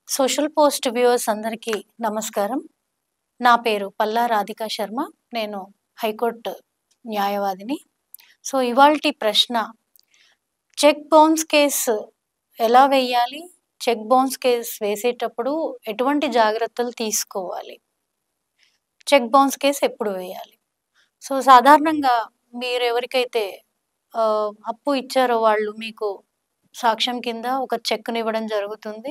social post viewers అందరికీ నమస్కారం నా పేరు పల్లా రాధికా శర్మ నేను హైకోర్టు న్యాయవాదిని సో ఇవాల్టి ప్రశ్న చెక్ బౌన్స్ కేసు ఎలా వేయాలి చెక్ బౌన్స్ కేసు వేసేటప్పుడు ఎటువంటి జాగ్రత్తలు తీసుకోవాలి చెక్ బౌన్స్ కేసు ఎప్పుడు వేయాలి సో సాధారణంగా మీరు ఎవరికైతే ఆ, అప్పు ఇచ్చారో వాళ్ళు మీకు సాక్ష్యం కింద ఒక చెక్ని ఇవ్వడం జరుగుతుంది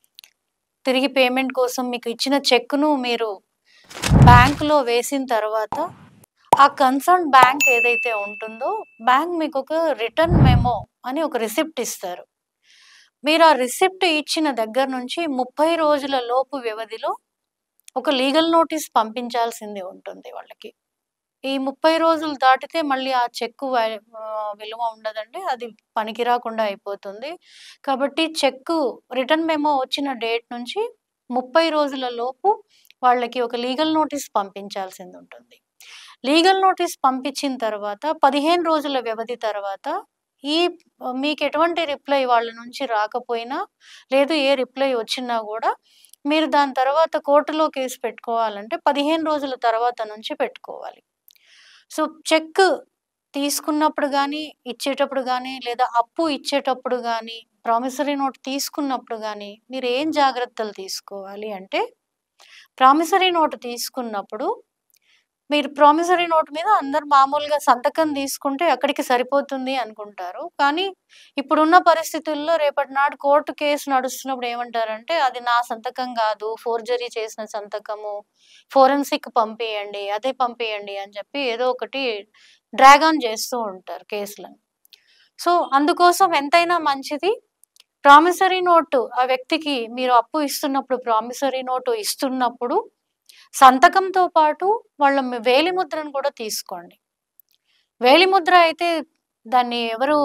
తిరిగి పేమెంట్ కోసం మీకు ఇచ్చిన చెక్ను మీరు బ్యాంకులో వేసిన తర్వాత ఆ కన్సర్న్ బ్యాంక్ ఏదైతే ఉంటుందో బ్యాంక్ మీకు ఒక రిటర్న్ మెమో అని ఒక రిసిప్ట్ ఇస్తారు మీరు ఆ రిసిప్ట్ ఇచ్చిన దగ్గర నుంచి ముప్పై రోజుల లోపు వ్యవధిలో ఒక లీగల్ నోటీస్ పంపించాల్సింది ఉంటుంది వాళ్ళకి ఈ ముప్పై రోజులు దాటితే మళ్ళీ ఆ చెక్కు వా- ఆ, విలువ ఉండదండి అది పనికి రాకుండా అయిపోతుంది కాబట్టి చెక్కు రిటర్న్ మెమో వచ్చిన డేట్ నుంచి ముప్పై రోజుల లోపు వాళ్ళకి ఒక లీగల్ నోటీస్ పంపించాల్సింది ఉంటుంది లీగల్ నోటీస్ పంపించిన తర్వాత పదిహేను రోజుల వ్యవధి తర్వాత ఈ మీకు ఎటువంటి రిప్లై వాళ్ళ నుంచి రాకపోయినా లేదు ఏ రిప్లై వచ్చినా కూడా మీరు దాని తర్వాత కోర్టులో కేసు పెట్టుకోవాలంటే పదిహేను రోజుల తర్వాత నుంచి పెట్టుకోవాలి సో చెక్ తీసుకున్నప్పుడు కానీ ఇచ్చేటప్పుడు కానీ లేదా అప్పు ఇచ్చేటప్పుడు కానీ ప్రామిసరీ నోట్ తీసుకున్నప్పుడు కానీ మీరు ఏం జాగ్రత్తలు తీసుకోవాలి అంటే ప్రామిసరీ నోట్ తీసుకున్నప్పుడు మీరు ప్రామిసరీ నోట్ మీద అందరు మామూలుగా సంతకం తీసుకుంటే అక్కడికి సరిపోతుంది అనుకుంటారు కానీ ఇప్పుడున్న పరిస్థితుల్లో రేపటి నాడు కోర్టు కేసు నడుస్తున్నప్పుడు ఏమంటారంటే అది నా సంతకం కాదు ఫోర్జరీ చేసిన సంతకము ఫోరెన్సిక్ పంపియండి అదే పంపియండి అని చెప్పి ఏదో ఒకటి డ్రాగ్ ఆన్ చేస్తూ ఉంటారు కేసులను సో అందుకోసం ఎంతైనా మంచిది ప్రామిసరీ నోటు ఆ వ్యక్తికి మీరు అప్పు ఇస్తున్నప్పుడు ప్రామిసరీ నోటు ఇస్తున్నప్పుడు సంతకంతో పాటు వాళ్ళ మి- వేలిముద్రను కూడా తీసుకోండి వేలిముద్ర అయితే దాన్ని ఎవరు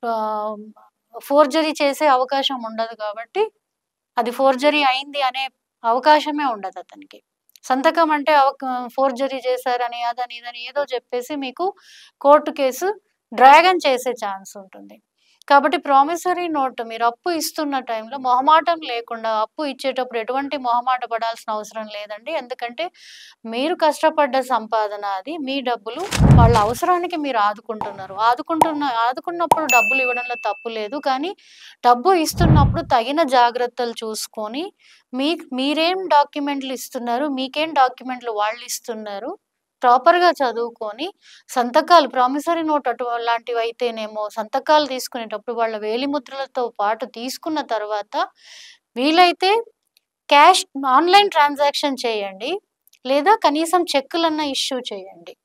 ఫోర్జరీ చేసే అవకాశం ఉండదు కాబట్టి అది ఫోర్జరీ అయింది అనే అవకాశమే ఉండదు అతనికి సంతకం అంటే ఫోర్జరీ చేశారని అదని ఇదని ఏదో చెప్పేసి మీకు కోర్టు కేసు డ్రాగన్ చేసే ఛాన్స్ ఉంటుంది కాబట్టి ప్రామిసరీ నోట్ మీరు అప్పు ఇస్తున్న టైంలో మొహమాటం లేకుండా అప్పు ఇచ్చేటప్పుడు ఎటువంటి మొహమాట పడాల్సిన అవసరం లేదండి ఎందుకంటే మీరు కష్టపడ్డ సంపాదన అది మీ డబ్బులు వాళ్ళ అవసరానికి మీరు ఆదుకుంటున్నారు ఆదుకుంటున్న ఆదుకున్నప్పుడు డబ్బులు ఇవ్వడంలో తప్పు లేదు కానీ డబ్బు ఇస్తున్నప్పుడు తగిన జాగ్రత్తలు చూసుకొని మీ మీరేం డాక్యుమెంట్లు ఇస్తున్నారు మీకేం డాక్యుమెంట్లు వాళ్ళు ఇస్తున్నారు ప్రాపర్గా చదువుకొని సంతకాలు ప్రామిసరీ నోట్ అటు లాంటివి అయితేనేమో సంతకాలు తీసుకునేటప్పుడు వాళ్ళ వేలిముద్రలతో పాటు తీసుకున్న తర్వాత వీలైతే క్యాష్ ఆన్లైన్ ట్రాన్సాక్షన్ చేయండి లేదా కనీసం చెక్కులన్నా ఇష్యూ చేయండి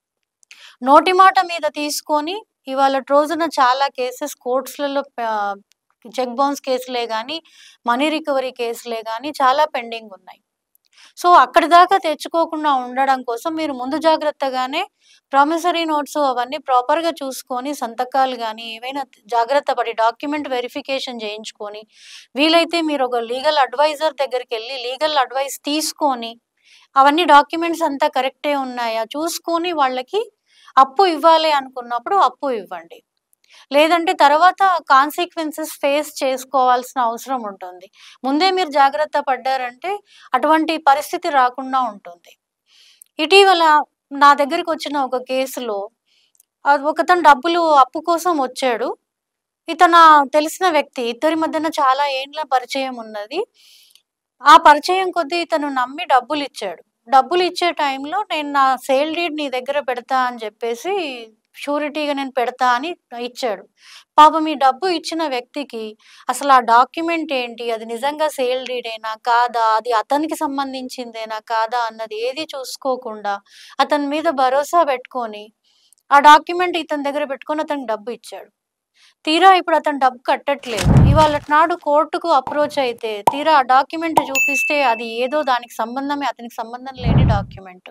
నోటి మాట మీద తీసుకొని ఇవాళ రోజున చాలా కేసెస్ కోర్ట్స్లలో చెక్ బౌన్స్ కేసులే కానీ మనీ రికవరీ కేసులే కానీ చాలా పెండింగ్ ఉన్నాయి సో అక్కడి దాకా తెచ్చుకోకుండా ఉండడం కోసం మీరు ముందు జాగ్రత్తగానే ప్రామిసరీ నోట్స్ అవన్నీ ప్రాపర్గా చూసుకొని సంతకాలు కానీ ఏవైనా జాగ్రత్త పడి డాక్యుమెంట్ వెరిఫికేషన్ చేయించుకొని వీలైతే మీరు ఒక లీగల్ అడ్వైజర్ దగ్గరికి వెళ్ళి లీగల్ అడ్వైస్ తీసుకొని అవన్నీ డాక్యుమెంట్స్ అంతా కరెక్టే ఉన్నాయా చూసుకొని వాళ్ళకి అప్పు ఇవ్వాలి అనుకున్నప్పుడు అప్పు ఇవ్వండి లేదంటే తర్వాత కాన్సిక్వెన్సెస్ ఫేస్ చేసుకోవాల్సిన అవసరం ఉంటుంది ముందే మీరు జాగ్రత్త పడ్డారంటే అటువంటి పరిస్థితి రాకుండా ఉంటుంది ఇటీవల నా దగ్గరికి వచ్చిన ఒక కేసులో అది ఒకతను డబ్బులు అప్పు కోసం వచ్చాడు ఇతను తెలిసిన వ్యక్తి ఇద్దరి మధ్యన చాలా ఏండ్ల పరిచయం ఉన్నది ఆ పరిచయం కొద్దీ ఇతను నమ్మి డబ్బులు ఇచ్చాడు డబ్బులు ఇచ్చే టైంలో నేను నా సేల్ డీడ్ నీ దగ్గర పెడతా అని చెప్పేసి షూరిటీగా నేను పెడతా అని ఇచ్చాడు పాపం ఈ డబ్బు ఇచ్చిన వ్యక్తికి అసలు ఆ డాక్యుమెంట్ ఏంటి అది నిజంగా సేల్ డీడేనా కాదా అది అతనికి సంబంధించిందేనా కాదా అన్నది ఏది చూసుకోకుండా అతని మీద భరోసా పెట్టుకొని ఆ డాక్యుమెంట్ ఇతని దగ్గర పెట్టుకొని అతనికి డబ్బు ఇచ్చాడు తీరా ఇప్పుడు అతను డబ్బు కట్టట్లేదు ఇవాళ నాడు కోర్టుకు అప్రోచ్ అయితే తీరా ఆ డాక్యుమెంట్ చూపిస్తే అది ఏదో దానికి సంబంధమే అతనికి సంబంధం లేని డాక్యుమెంట్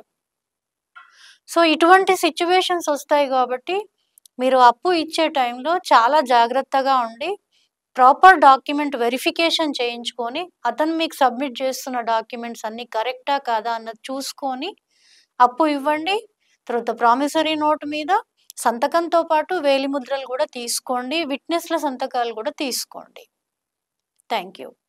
సో ఇటువంటి సిచ్యువేషన్స్ వస్తాయి కాబట్టి మీరు అప్పు ఇచ్చే టైంలో చాలా జాగ్రత్తగా ఉండి ప్రాపర్ డాక్యుమెంట్ వెరిఫికేషన్ చేయించుకొని అతను మీకు సబ్మిట్ చేస్తున్న డాక్యుమెంట్స్ అన్ని కరెక్టా కాదా అన్నది చూసుకొని అప్పు ఇవ్వండి తర్వాత ప్రామిసరీ నోట్ మీద సంతకంతో పాటు వేలిముద్రలు కూడా తీసుకోండి విట్నెస్ల సంతకాలు కూడా తీసుకోండి థ్యాంక్ యూ